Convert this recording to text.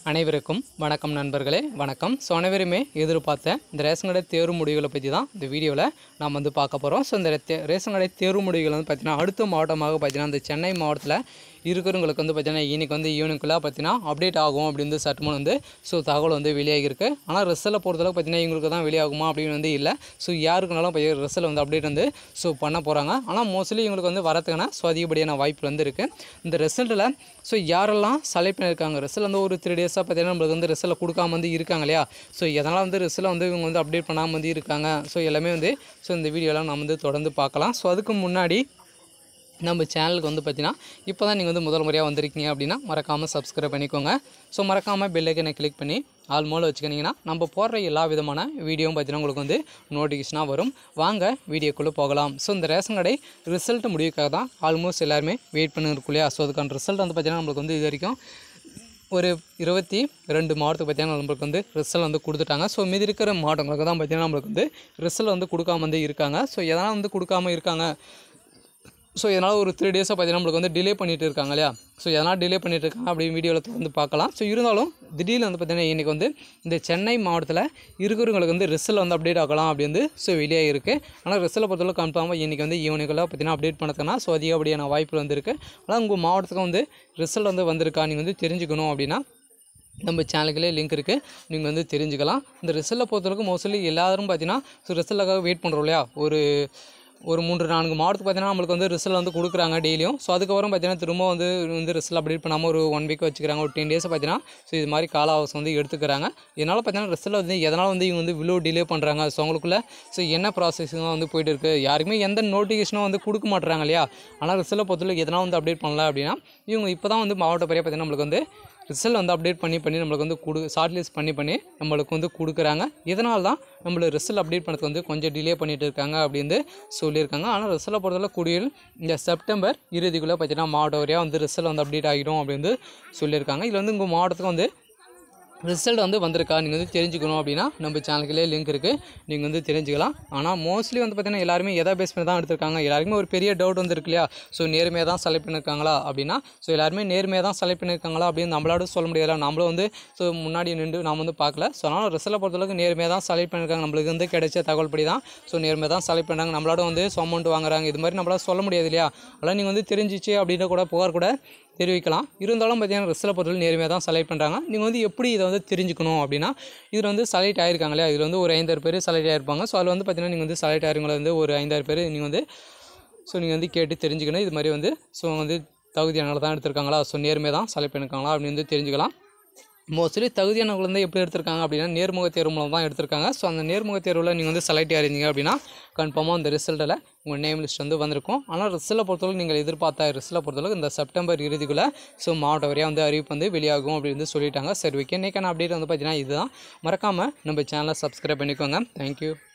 அனைவருக்கும் வணக்கம் நண்பர்களே வணக்கம் ஸோ அனைவருமே எதிர்பார்த்த இந்த ரேஷன் கடை தேர்வு முடிவுகளை பற்றி தான் இந்த வீடியோவில் நாம் வந்து பார்க்க போகிறோம் ஸோ இந்த தே- ரேஷன் கடை தேர்வு முடிவுகள் வந்து பார்த்திங்கன்னா அடுத்த மாவட்டமாக பார்த்தீங்கன்னா இந்த சென்னை மாவட்டத்தில் இருக்கிறவங்களுக்கு வந்து பார்த்திங்கன்னா இன்னைக்கு வந்து ஈவினிங்குள்ளே பார்த்தீங்கன்னா அப்டேட் ஆகும் அப்படின்னு வந்து சட்டமன் வந்து ஸோ தகவல் வந்து வெளியாகிருக்கு ஆனால் ரிசல்ட்டை பொறுத்தளவுக்கு பார்த்தீங்கன்னா இவங்களுக்கு தான் வெளியாகுமா அப்படின்னு வந்து இல்லை ஸோ யாருக்குனாலும் ரிசல்ட் வந்து அப்டேட் வந்து ஸோ பண்ண போகிறாங்க ஆனால் மோஸ்ட்லி இவங்களுக்கு வந்து வரதுக்கான ஸோ அதிகப்படியான வாய்ப்பு வந்து இருக்குது இந்த ரிசல்ட்டில் ஸோ யாரெல்லாம் செலக்ட் பண்ணியிருக்காங்க ரிசல்ட் வந்து ஒரு த்ரீ டேஸாக பார்த்தீங்கன்னா நம்மளுக்கு வந்து ரிசல்ட் கொடுக்காம வந்து இருக்காங்க இல்லையா ஸோ எதனால் வந்து ரிசல்ட் வந்து இவங்க வந்து அப்டேட் பண்ணாமல் வந்து இருக்காங்க ஸோ எல்லாமே வந்து ஸோ இந்த வீடியோலாம் நம்ம வந்து தொடர்ந்து பார்க்கலாம் ஸோ அதுக்கு முன்னாடி நம்ம சேனலுக்கு வந்து பார்த்தீங்கன்னா இப்போ தான் நீங்கள் வந்து முதல் முறையாக வந்திருக்கீங்க அப்படின்னா மறக்காமல் சப்ஸ்கிரைப் பண்ணிக்கோங்க ஸோ மறக்காமல் பெல்லைக்கனை கிளிக் பண்ணி ஆல் மோல வச்சுக்கினீங்கன்னா நம்ம போடுற எல்லா விதமான வீடியோவும் பார்த்தீங்கன்னா உங்களுக்கு வந்து நோட்டிஃபிகேஷனாக வரும் வாங்க வீடியோக்குள்ளே போகலாம் ஸோ இந்த ரேஷன் கடை ரிசல்ட் முடிவுக்காக தான் ஆல்மோஸ்ட் எல்லாருமே வெயிட் பண்ணிருக்கும் இல்லையா ஸோ அதுக்கான ரிசல்ட் வந்து பார்த்தீங்கன்னா நம்மளுக்கு வந்து இது வரைக்கும் ஒரு இருபத்தி ரெண்டு மாவட்டத்துக்கு பார்த்தீங்கன்னா நம்மளுக்கு வந்து ரிசல்ட் வந்து கொடுத்துட்டாங்க ஸோ மீதி இருக்கிற மாவட்டங்களுக்கு தான் பார்த்தீங்கன்னா நம்மளுக்கு வந்து ரிசல்ட் வந்து கொடுக்காம வந்து இருக்காங்க ஸோ எதனால் வந்து கொடுக்காம இருக்காங்க ஸோ இதனால் ஒரு த்ரீ டேஸாக பார்த்தீங்கன்னா நம்மளுக்கு வந்து டிலே பண்ணிட்டு இருக்காங்க இல்லையா ஸோ எதனால் டிலே பண்ணிட்டு இருக்காங்க அப்படின்னு வீடியோவில் தொடர்ந்து பார்க்கலாம் ஸோ இருந்தாலும் திடீர்னு வந்து பார்த்தீங்கன்னா இன்றைக்கி வந்து இந்த சென்னை மாவட்டத்தில் இருக்கிறவங்களுக்கு வந்து ரிசல்ட் வந்து அப்டேட் ஆகலாம் அப்படி வந்து ஸோ வெளியே இருக்குது ஆனால் ரிசல்ட்டை பொறுத்தவரை கன்ஃபார்மாக இன்றைக்கி வந்து ஈவினிங்கில் பார்த்தீங்கன்னா அப்டேட் பண்ணதுன்னா ஸோ அதிகப்படியான வாய்ப்பு வந்திருக்கு ஆனால் உங்கள் மாவட்டத்துக்கு வந்து ரிசல்ட் வந்து வந்திருக்கா நீங்கள் வந்து தெரிஞ்சுக்கணும் அப்படின்னா நம்ம சேனலுக்குள்ளே லிங்க் இருக்குது நீங்கள் வந்து தெரிஞ்சுக்கலாம் இந்த ரிசல்ட்டை பொறுத்தவரைக்கும் மோஸ்ட்லி எல்லாரும் பார்த்தீங்கன்னா ஸோ ரிசல்ட்டுக்காக வெயிட் பண்ணுறோம் இல்லையா ஒரு ஒரு மூன்று நான்கு மாவட்டத்துக்கு பார்த்தீங்கன்னா நம்மளுக்கு வந்து ரிசல்ட் வந்து கொடுக்குறாங்க டெய்லியும் ஸோ அதுக்கப்புறம் பார்த்தீங்கன்னா திரும்ப வந்து வந்து ரிசல்ட் அப்டேட் பண்ணாமல் ஒரு ஒன் வீக் வச்சுக்கிறாங்க ஒரு டென் டேஸ் பார்த்தீங்கன்னா ஸோ இது மாதிரி கால அவகாசம் வந்து எடுத்துக்கிறாங்க இதனால் பார்த்தீங்கன்னா ரிசல்ட் வந்து எதனால் வந்து இவங்க வந்து இவ்வளோ டிலே பண்ணுறாங்க ஸோ அவங்களுக்குள்ள ஸோ என்ன ப்ராசஸிங்காக வந்து போயிட்டு இருக்குது யாருக்குமே எந்த நோட்டிஃபிகேஷனும் வந்து கொடுக்க மாட்டுறாங்க இல்லையா ஆனால் ரிசல்ட்டை பொறுத்தவரைக்கும் எதனால் வந்து அப்டேட் பண்ணல அப்படின்னா இவங்க இப்போ தான் வந்து மாவட்ட பெரிய பார்த்தீங்கன்னா நம்மளுக்கு வந்து ரிசல்ட் வந்து அப்டேட் பண்ணி பண்ணி நம்மளுக்கு வந்து கொடு ஷார்ட் லிஸ்ட் பண்ணி பண்ணி நம்மளுக்கு வந்து கொடுக்குறாங்க இதனால தான் நம்மளுக்கு ரிசல்ட் அப்டேட் பண்ணுறதுக்கு வந்து கொஞ்சம் டிலே பண்ணிட்டு இருக்காங்க அப்படின்னு சொல்லியிருக்காங்க ஆனால் ரிசல்ட்டை பொறுத்தவரை கூடிய இந்த செப்டம்பர் இறுதிக்குள்ளே பார்த்தீங்கன்னா மாவட்ட வரையாக வந்து ரிசல்ட் வந்து அப்டேட் ஆகிடும் அப்படின்னு சொல்லியிருக்காங்க இதில் வந்து உங்கள் மாவட்டத்துக்கு வந்து ரிசல்ட் வந்து வந்திருக்கா நீங்கள் வந்து தெரிஞ்சுக்கணும் அப்படின்னா நம்ம சேனலுக்குள்ளே லிங்க் இருக்குது நீங்கள் வந்து தெரிஞ்சுக்கலாம் ஆனால் மோஸ்ட்லி வந்து பார்த்தீங்கன்னா எல்லாருமே எதை பேஸ் பண்ணி தான் எடுத்திருக்காங்க எல்லாருக்குமே ஒரு பெரிய டவுட் வந்து இருக்கு இல்லையா ஸோ நேர்மையாக தான் செலக்ட் பண்ணியிருக்காங்களா அப்படின்னா ஸோ எல்லாருமே நேர்மையாக தான் செலக்ட் பண்ணியிருக்காங்களா அப்படின்னு நம்மளோட சொல்ல முடியல நம்மளும் வந்து ஸோ முன்னாடி நின்று நாம் வந்து பார்க்கல ஸோ அதனால் ரிசல்ட்டை பொறுத்தளவுக்கு நேர்மையாக தான் செலக்ட் பண்ணியிருக்காங்க நம்மளுக்கு வந்து கிடைச்ச தகவல் படி தான் ஸோ நேர்மையாக தான் செலக்ட் பண்ணுறாங்க நம்மளோட வந்து அமௌண்ட் வாங்குறாங்க இது மாதிரி நம்மளால சொல்ல முடியாது இல்லையா அதெல்லாம் நீங்கள் வந்து தெரிஞ்சிச்சு அப்படின்னு கூட புகார் கூட தெரிவிக்கலாம் இருந்தாலும் பார்த்தீங்கன்னா ரிசல்ட்டை பொறுத்தவரை நேர்மையாக தான் செலக்ட் பண்ணுறாங்க நீங்கள் வந்து எப்படி இதை வந்து தெரிஞ்சுக்கணும் அப்படின்னா இதில் வந்து செலக்ட் ஆயிருக்காங்க இல்லையா இதில் வந்து ஒரு ஐந்தாயிரம் பேர் செலக்ட் ஆயிருப்பாங்க ஸோ அதில் வந்து பார்த்தீங்கன்னா நீங்கள் வந்து செலக்ட் ஆயிருங்களை வந்து ஒரு ஐந்தாயிரம் பேர் நீங்கள் வந்து ஸோ நீங்கள் வந்து கேட்டு தெரிஞ்சுக்கணும் இது மாதிரி வந்து ஸோ வந்து தகுதியானவங்க தான் எடுத்திருக்காங்களா ஸோ நேர்மையாக தான் செலக்ட் பண்ணியிருக்காங்களா அப்படின்னு வந்து தெரிஞ்சுக்கலாம் மோஸ்ட்லி தகுதியானவங்க வந்து எப்படி எடுத்திருக்காங்க அப்படின்னா நேர்முக தேர்வு மூலம் தான் எடுத்திருக்காங்க ஸோ அந்த நேர்முக தேர்வில் நீங்கள் வந்து செலக்ட் ஆயிருந்தீங்க அப்படின்னா கன்ஃபார்மாக அந்த ரிசல்ட்டில் உங்கள் நேம் லிஸ்ட் வந்து வந்திருக்கும் ஆனால் ரிசல்ட்டை பொறுத்தளவுக்கு நீங்கள் எதிர்பார்த்த ரிசல்ட்டை பொறுத்தளவுக்கு இந்த செப்டம்பர் இறுதிக்குள்ளே ஸோ மாவட்ட வரையாக வந்து அறிவிப்பு வந்து வெளியாகும் அப்படின்னு வந்து சொல்லிட்டாங்க சரி ஓகே இன்றைக்கான அப்டேட் வந்து பார்த்தீங்கன்னா இதுதான் மறக்காமல் நம்ம சேனலை சப்ஸ்கிரைப் பண்ணிக்கோங்க தேங்க்யூ